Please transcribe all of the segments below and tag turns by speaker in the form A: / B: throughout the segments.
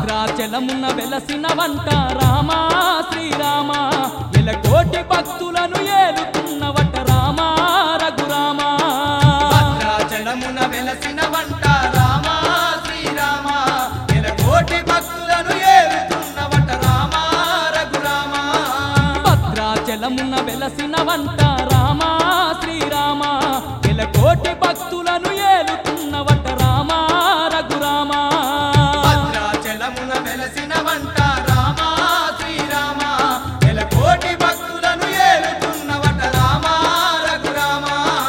A: భద్రాచలమున వెలసిన వంట రామా శ్రీరామ కోటి భక్తులను ఏలుతున్నవట రామా రఘురామా
B: భద్రాచలమున వెలసిన వంట రామ శ్రీరామ కోటి భక్తులను ఏలుతున్నవట రామ రఘురామ
A: భద్రాచలమున వెలసిన వంట రామా శ్రీరామ కోటి భక్తులను ఏలుతున్నవట రామా రఘురామా
B: భద్రాచలమున వెలసిన వంట రామ శ్రీరామ కోటి భక్తులను ఏలుతున్నవట రామ రఘురామ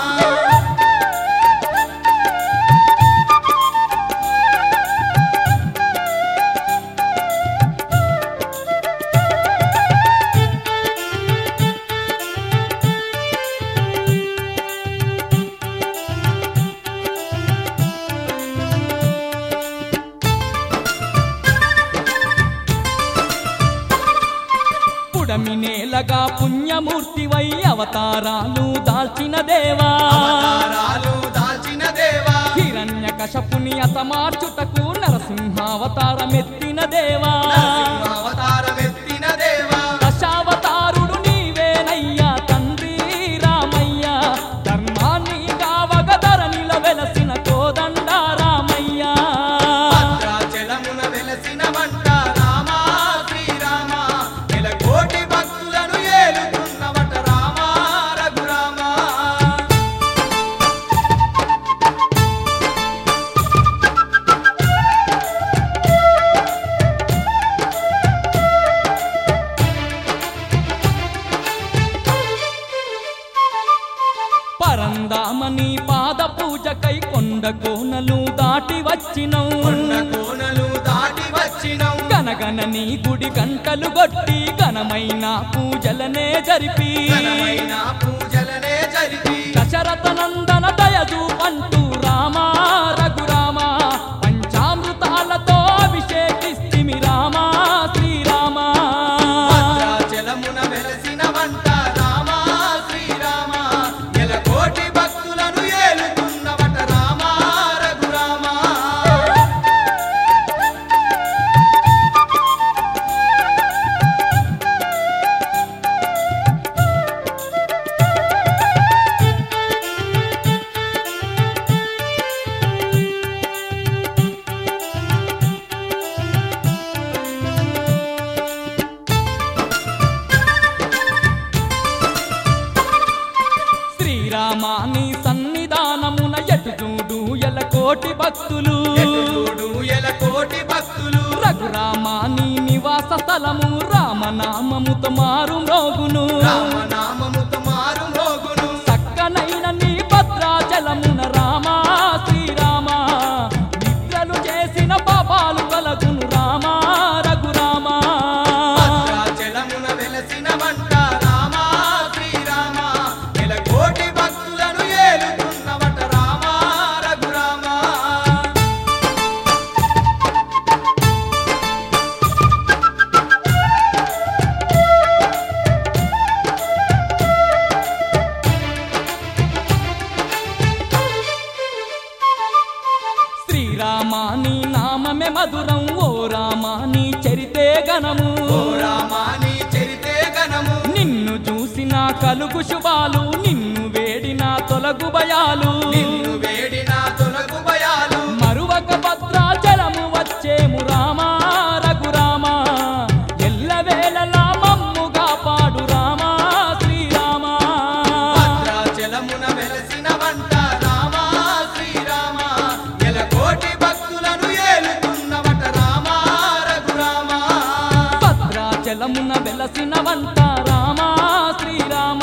A: పుడమి నేలగా పుణ్యమూర్తివై అవతారాలు దాల్చిన దేవా
B: అవతారాలు దాల్చిన దేవా
A: హిరణ్య కశపుని అతమార్చుటకు నరసింహావతారమెత్తిన దేవా
B: అవతారమెత్తిన దేవా
A: దశావతారుడు నీవేనయ్యా తండ్రి రామయ్య ధర్మాన్ని కావగ ధరణిల వెలసిన కోదండ రామయ్య
B: భద్రాచలమున వెలసిన వంట రామ శ్రీరామ కోటి భక్తులను ఏలుతున్నవట రామ రఘురామ
A: పరందామని పాద పూజకై కొండ కోనలు దాటి వచ్చినవు
B: కొండ కోనలు దాటి వచ్చినవు
A: గనగన నీ గుడి గంటలు కొట్టి ఘనమైన పూజలనే జరిపి
B: ఘనమైన పూజలనే జరిపి
A: దశరథ నందన దయదు పంటూ రామ రఘురామ పంచామృతాలతో అభిషేకిస్తిమి రామ శ్రీరామ
B: భద్రాచలమున వెలసిన వంట రామ శ్రీరామ కోటి భక్తులను ఏలుతున్నవట రామ రఘురామ
A: శ్రీరామాని సన్నిధానమున ఎటు చూడు ఎల కోటి భక్తులు
B: ఎటుచూడు ఎల కోటి భక్తులు
A: రఘురామాని నివాస స్థలము రామనామముతో మారు మ్రోగును
B: రామనామముతో మారు మోగును
A: చక్కనైన నీ భద్రాచలమున రామ శ్రీరామ నిద్రలు చేసిన పాపాలు కలగును రామ రఘురామ
B: భద్రాచలమున వెలసిన వంట రామ శ్రీరామ ఎల కోటి భక్తులను ఏలుతున్నవట రామ రఘురామ
A: శ్రీరామాని నామమే మధురం ఓ రామాని చరితే గణము
B: ఓ రామాని చరితే గణము
A: నిన్ను చూసిన కలుగు శుభాలు నిన్ను వేడిన తొలగు భయాలు
B: నిన్ను వేడిన తొలగు భయాలు
A: మరువక భద్రాచలము వచ్చేము రామ రఘురామ ఎల్లవేళలా మమ్ముగా పాడు రామ శ్రీరామ
B: భద్రాచలమున వెలసిన వంట రామ శ్రీరామ ఎల కోటి భక్తులను ఏలుతున్నవట రామ రఘురామ
A: భద్రాచలమున వెలసిన వంట రామ శ్రీరామ